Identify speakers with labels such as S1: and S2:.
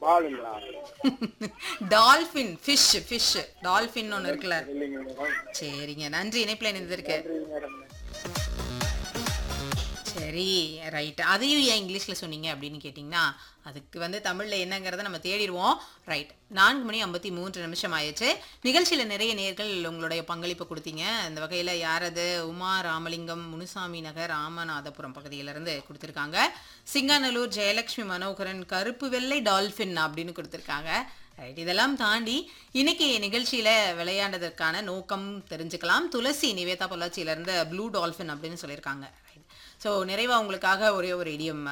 S1: பாலுங்களா
S2: dolphin fish fish dolphin ஒன்று இருக்குல்ல
S1: இல்லைங்க மேடம்
S2: சரிங்க நன்றி இணைப்பில் இணைந்திருக்கு
S1: சரிங்க மேடம்
S2: சரி ரைட் அதையும் ஏன் இங்கிலீஷில் சொன்னீங்க அப்படின்னு கேட்டிங்கன்னா அதுக்கு வந்து தமிழில் என்னங்கிறத நம்ம தேடிடுவோம் ரைட் நான்கு மணி ஐம்பத்தி மூன்று நிமிஷம் ஆயிடுச்சு நிகழ்ச்சியில் நிறைய நேர்கள் உங்களுடைய பங்களிப்பு கொடுத்தீங்க இந்த வகையில் யார் அது உமா ராமலிங்கம் முனுசாமி நகர் ராமநாதபுரம் பகுதியிலேருந்து கொடுத்துருக்காங்க சிங்காநல்லூர் ஜெயலட்சுமி மனோகரன் கருப்பு வெள்ளை டால்ஃபின் அப்படின்னு கொடுத்துருக்காங்க ரைட் இதெல்லாம் தாண்டி இன்னைக்கு நிகழ்ச்சியில விளையாண்டதற்கான நோக்கம் தெரிஞ்சுக்கலாம் துளசி நிவேதா பொள்ளாச்சியில இருந்து ப்ளூ டால்ஃபின் அப்படின்னு சொல்லியிருக்காங்க ஸோ நிறைவா உங்களுக்காக ஒரே ஒரு இடியம்